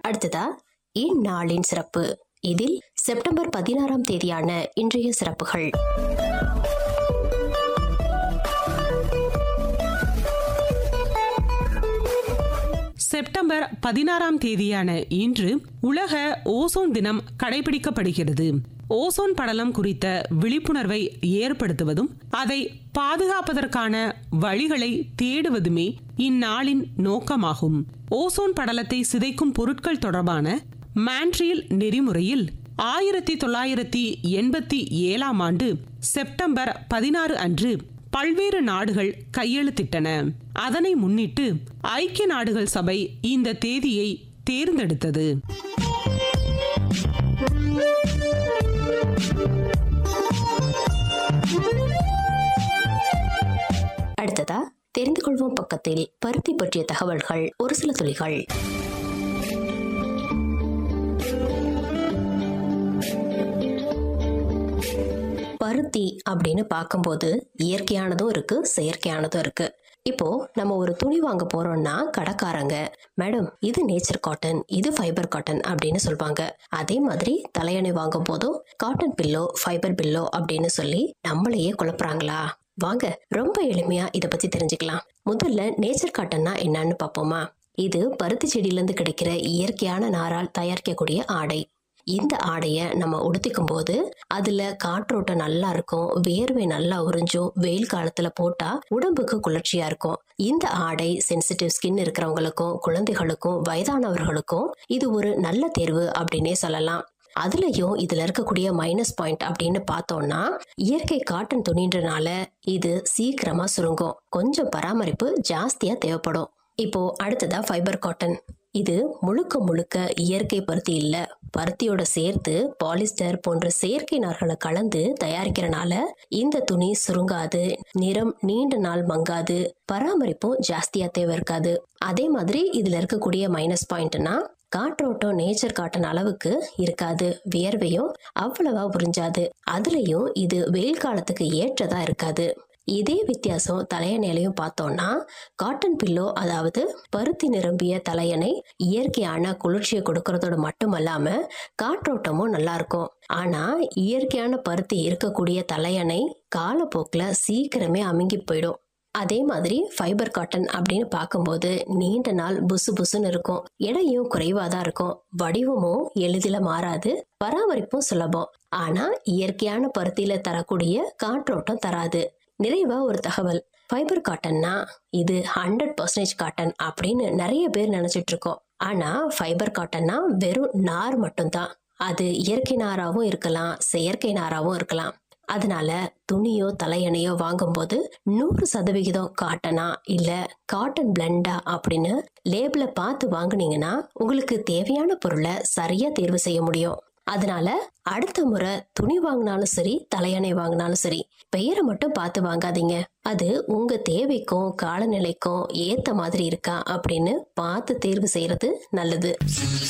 அடுத்ததா இந்நாளின் சிறப்பு இதில் செப்டம்பர் பதினாறாம் தேதியான இன்றைய சிறப்புகள் செப்டம்பர் பதினாறாம் தேதியான இன்று உலக ஓசோன் தினம் கடைபிடிக்கப்படுகிறது ஓசோன் படலம் குறித்த விழிப்புணர்வை ஏற்படுத்துவதும் அதை பாதுகாப்பதற்கான வழிகளை தேடுவதுமே இந்நாளின் நோக்கமாகும் ஓசோன் படலத்தை சிதைக்கும் பொருட்கள் தொடர்பான மான்ட்ரியல் நெறிமுறையில் ஆயிரத்தி தொள்ளாயிரத்தி எண்பத்தி ஏழாம் ஆண்டு செப்டம்பர் பதினாறு அன்று பல்வேறு நாடுகள் கையெழுத்திட்டன அதனை முன்னிட்டு ஐக்கிய நாடுகள் சபை இந்த தேதியை தேர்ந்தெடுத்தது அடுத்ததா தெரிந்து கொள்வோம் பக்கத்தில் பருத்தி பற்றிய தகவல்கள் ஒரு சில துளிகள் பருத்தி அப்படின்னு பார்க்கும்போது இயற்கையானதும் இருக்கு செயற்கையானதும் இருக்கு இப்போ நம்ம ஒரு துணி வாங்க போறோம்னா கடைக்காரங்க மேடம் இது நேச்சர் காட்டன் இது ஃபைபர் காட்டன் அப்படின்னு சொல்லுவாங்க அதே மாதிரி தலையணை வாங்கும் போதும் காட்டன் பில்லோ ஃபைபர் பில்லோ அப்படின்னு சொல்லி நம்மளையே குழப்புறாங்களா வாங்க ரொம்ப எளிமையா இத பத்தி தெரிஞ்சுக்கலாம் முதல்ல நேச்சர் காட்டன்னா என்னன்னு பார்ப்போமா இது பருத்தி செடியில இருந்து கிடைக்கிற இயற்கையான நாரால் தயாரிக்கக்கூடிய ஆடை இந்த ஆடைய நம்ம உடுத்திக்கும் போது அதுல காற்றோட்டம் நல்லா இருக்கும் வேர்வை நல்லா உறிஞ்சும் வெயில் காலத்துல போட்டா உடம்புக்கு குளிர்ச்சியா இருக்கும் இந்த ஆடை சென்சிட்டிவ் ஸ்கின் இருக்கிறவங்களுக்கும் குழந்தைகளுக்கும் வயதானவர்களுக்கும் இது ஒரு நல்ல தேர்வு அப்படின்னே சொல்லலாம் அதுலயும் இதுல இருக்கக்கூடிய மைனஸ் பாயிண்ட் அப்படின்னு பார்த்தோம்னா இயற்கை காட்டன் துணின்றனால இது சீக்கிரமா சுருங்கும் கொஞ்சம் பராமரிப்பு ஜாஸ்தியா தேவைப்படும் இப்போ அடுத்ததா ஃபைபர் காட்டன் இது முழுக்க முழுக்க இயற்கை பருத்தி இல்ல பருத்தியோட சேர்த்து பாலிஸ்டர் போன்ற செயற்கை நார்களை கலந்து தயாரிக்கிறனால இந்த துணி சுருங்காது நிறம் நீண்ட நாள் மங்காது பராமரிப்பும் ஜாஸ்தியா தேவை இருக்காது அதே மாதிரி இதுல இருக்கக்கூடிய மைனஸ் பாயிண்ட்னா காற்றோட்டம் நேச்சர் காட்டன் அளவுக்கு இருக்காது வியர்வையும் அவ்வளவா புரிஞ்சாது அதுலயும் இது வெயில் காலத்துக்கு ஏற்றதா இருக்காது இதே வித்தியாசம் தலையணையிலையும் பார்த்தோம்னா காட்டன் பில்லோ அதாவது பருத்தி நிரம்பிய தலையணை இயற்கையான குளிர்ச்சியை கொடுக்கறதோட மட்டுமல்லாம காற்றோட்டமும் நல்லா இருக்கும் ஆனா இயற்கையான பருத்தி இருக்கக்கூடிய தலையணை காலப்போக்குல சீக்கிரமே அமுங்கி போயிடும் அதே மாதிரி ஃபைபர் காட்டன் அப்படின்னு பார்க்கும்போது நீண்ட நாள் புசு புசுன்னு இருக்கும் எடையும் குறைவா தான் இருக்கும் வடிவமும் எளிதில மாறாது பராமரிப்பும் சுலபம் ஆனா இயற்கையான பருத்தியில தரக்கூடிய காற்றோட்டம் தராது நிறைவா ஒரு தகவல் ஃபைபர் காட்டன்னா இது ஹண்ட்ரட் பர்சன்டேஜ் காட்டன் அப்படின்னு நிறைய பேர் நினைச்சிட்டு இருக்கோம் ஆனா ஃபைபர் காட்டன்னா வெறும் நார் மட்டும்தான் அது இயற்கை நாராவும் இருக்கலாம் செயற்கை நாராவும் இருக்கலாம் அதனால துணியோ தலையணையோ வாங்கும்போது நூறு சதவிகிதம் காட்டனா இல்ல காட்டன் பிளண்டா அப்படின்னு லேபிள பார்த்து வாங்குனீங்கன்னா உங்களுக்கு தேவையான பொருளை சரியா தேர்வு செய்ய முடியும் அதனால அடுத்த முறை துணி வாங்கினாலும் சரி தலையணை வாங்கினாலும் சரி பெயரை மட்டும் பார்த்து வாங்காதீங்க அது உங்க தேவைக்கும் காலநிலைக்கும் ஏத்த மாதிரி இருக்கா அப்படின்னு பார்த்து தேர்வு செய்யறது நல்லது